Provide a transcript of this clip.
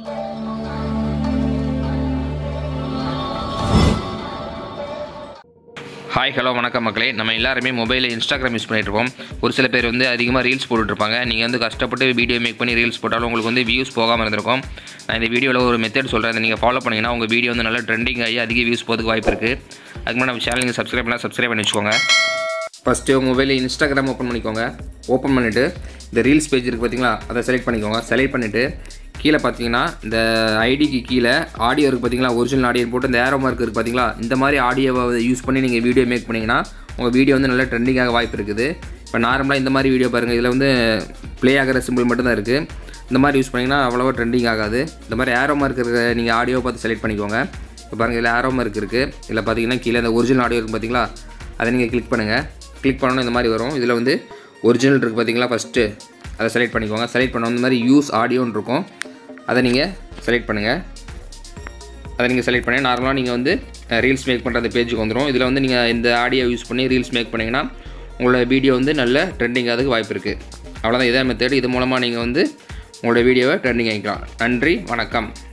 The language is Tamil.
ஹாய் ஹலோ வணக்கம் மக்களே நம்ம எல்லாருமே மொபைலில் இன்ஸ்டாகிராம் யூஸ் பண்ணிட்டு இருப்போம் ஒரு சில பேர் வந்து அதிகமாக ரீல்ஸ் போட்டுட்ருப்பாங்க நீங்கள் வந்து கஷ்டப்பட்டு வீடியோ மேக் பண்ணி ரீல்ஸ் போட்டாலும் உங்களுக்கு வந்து வியூஸ் போகாமல் இருந்திருக்கும் நான் இந்த வீடியோவில் ஒரு மெத்தட் சொல்கிறேன் அதை நீங்கள் ஃபாலோ பண்ணிங்கன்னா உங்கள் வீடியோ வந்து நல்லா ட்ரெண்டிங் ஆகி அதிக வியூஸ் போகிறதுக்கு வாய்ப்பு இருக்குது அதுக்கு முன்னாடி நம்ம சேனல் நீங்கள் சப்ஸ்கிரைப் பண்ணால் சப்ஸ்கிரைப் பண்ணி வச்சுக்கோங்க ஃபஸ்ட்டு உங்கள் மொபைலில் இன்ஸ்டாகிராம் ஓப்பன் பண்ணிக்கோங்க ஓப்பன் பண்ணிவிட்டு இந்த ரீல்ஸ் பேஜ் இருக்குது பார்த்தீங்களா அதை செலக்ட் பண்ணிக்கோங்க செலக்ட் பண்ணிவிட்டு கீழே பார்த்தீங்கன்னா இந்த ஐடிக்கு கீழே ஆடியோ இருக்குது பார்த்தீங்களா ஒரிஜினல் ஆடியோ போட்டு இந்த ஏரோ மார்க் இருக்குது பார்த்தீங்களா இந்த மாதிரி ஆடியோவை யூஸ் பண்ணி நீங்கள் வீடியோ மேக் பண்ணிங்கன்னா உங்கள் வீடியோ வந்து நல்லா ட்ரெண்டிங்காக வாய்ப்பு இருக்குது இப்போ நார்மலாக இந்த மாதிரி வீடியோ பாருங்கள் இதில் வந்து ப்ளே ஆகிற சிம்பிள் மட்டும்தான் இருக்குது இந்த மாதிரி யூஸ் பண்ணிங்கன்னா அவ்வளோவா ட்ரெண்டிங் ஆகாது இந்த மாதிரி ஏரோ மார்க் இருக்கிற நீங்கள் ஆடியோ பார்த்து செலக்ட் பண்ணிக்கோங்க இப்போ பாருங்கள் இதில் ஏரோ மார்க் இருக்குது இதில் பார்த்தீங்கன்னா கீழே இந்த ஒரிஜினல் ஆடியோ இருக்குது பார்த்தீங்களா அதை நீங்கள் கிளிக் பண்ணுங்கள் கிளிக் பண்ணணும் இந்த மாதிரி வரும் இதில் வந்து ஒரிஜினல் இருக்குது பார்த்தீங்களா ஃபஸ்ட்டு அதை செலக்ட் பண்ணிக்கோங்க செலக்ட் பண்ண இந்த மாதிரி யூஸ் ஆடியோன்னு இருக்கும் அதை நீங்கள் செலக்ட் பண்ணுங்கள் அதை நீங்கள் செலக்ட் பண்ணி நார்மலாக நீங்கள் வந்து ரீல்ஸ் மேக் பண்ணுற அந்த பேஜுக்கு வந்துடும் இதில் வந்து நீங்கள் இந்த ஆடியோ யூஸ் பண்ணி ரீல்ஸ் மேக் பண்ணிங்கன்னா உங்களோட வீடியோ வந்து நல்ல ட்ரெண்டிங் ஆகிறதுக்கு வாய்ப்பு இருக்குது அவ்வளோதான் இதே மெத்தட் இது மூலமாக நீங்கள் வந்து உங்களோட வீடியோவை ட்ரெண்டிங் ஆகிக்கலாம் நன்றி வணக்கம்